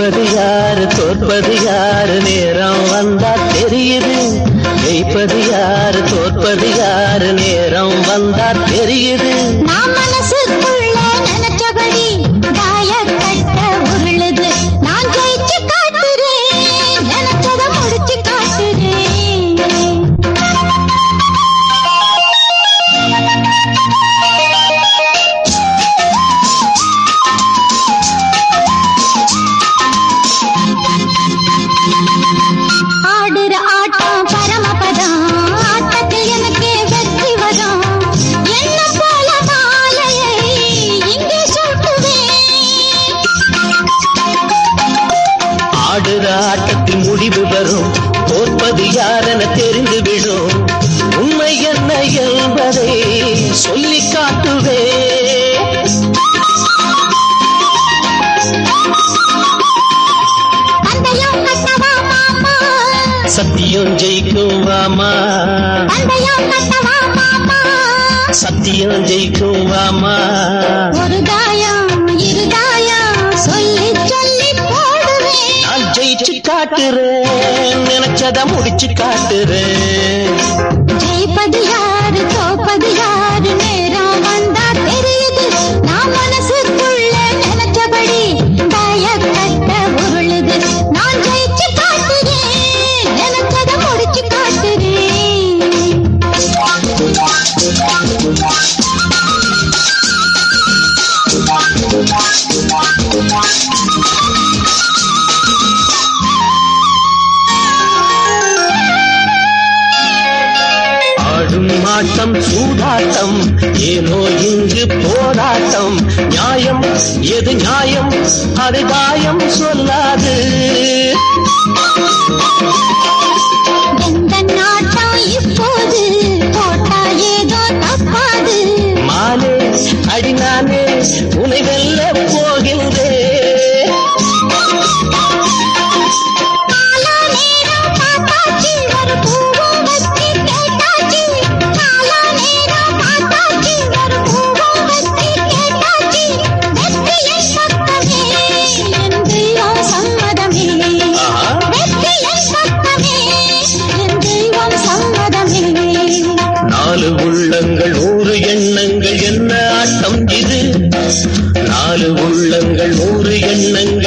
ஜெயிப்பது யாரு தோற்பது யாரு நேரம் வந்தா தெரியுது ஜெயிப்பது யாரு தோற்பது யாரு நேரம் வந்தா தெரியுது நான் மனசுக்குள்ள நினைச்சபடி தாயக்கட்ட உருளுது நான் ஜெயிச்சு காட்டுறேன் நினைச்சத முடிச்சு காட்டுறேன் ஆடுற ஆட்டம் பரமபதம் ஆட்டத்தில் எனக்கு வெற்றி வரும் என்ன போல மாலையை இங்கே சொல்லுவேன் ஆடுற ஆட்டத்தில் முடிவு வரும் தோற்பது யாரென தெரிந்துவிடும் உண்மை என்ன என்பதை சொல்லி காட்டுவே பந்தயம் கட்டவா மாமா சத்தியம் ஜெயிக்கும் வாமா பந்தயம் கட்டவா மாமா சத்தியம் ஜெயிக்கும் வாமா ஒரு தாயம் இரு தாயம் சொல்லி சொல்லி போடுவேன் நான் ஜெயிச்சு காட்டுறேன் நினைச்சத முடிச்சு காட்டுறேன் ஜெயிப்பது யாரு தோப்பது யாரு நேரம் வந்தா தெரியுது நான் மனசுக்குள்ள நினைச்சபடி தாயக்கட்ட உருளுது நான் ஜெயிச்சு காட்டுறேன் நினைச்சத முடிச்சு ஆடும் ஆட்டம் சூதாட்டம் ஏனோ இங்கு போராட்டம் நியாயம் எது நியாயம் அது காயம் சொல்லாது எந்த நாட்டம் இப்போது போட்டா ஏதோ தப்பாது மானே அடினானே உனை வெல்ல போகின்றே காலா நேரம் பார்த்தாச்சு ஒரு பூவும் வச்சு கேட்டாச்சு காலா நேரம் பார்த்தாச்சு ஒரு பூவும் வச்சு கேட்டாச்சு வெற்றியை பக்கமே என் தெய்வம் சம்மதமே ஆஹா. வெற்றியை பக்கமே என் தெய்வம் சம்மதமே நாலு உள்ளங்கள் நூறு எண்ணங்கள் என்ன ஆட்டம் இது நாலு உள்ளங்கள் நூறு எண்ணங்கள்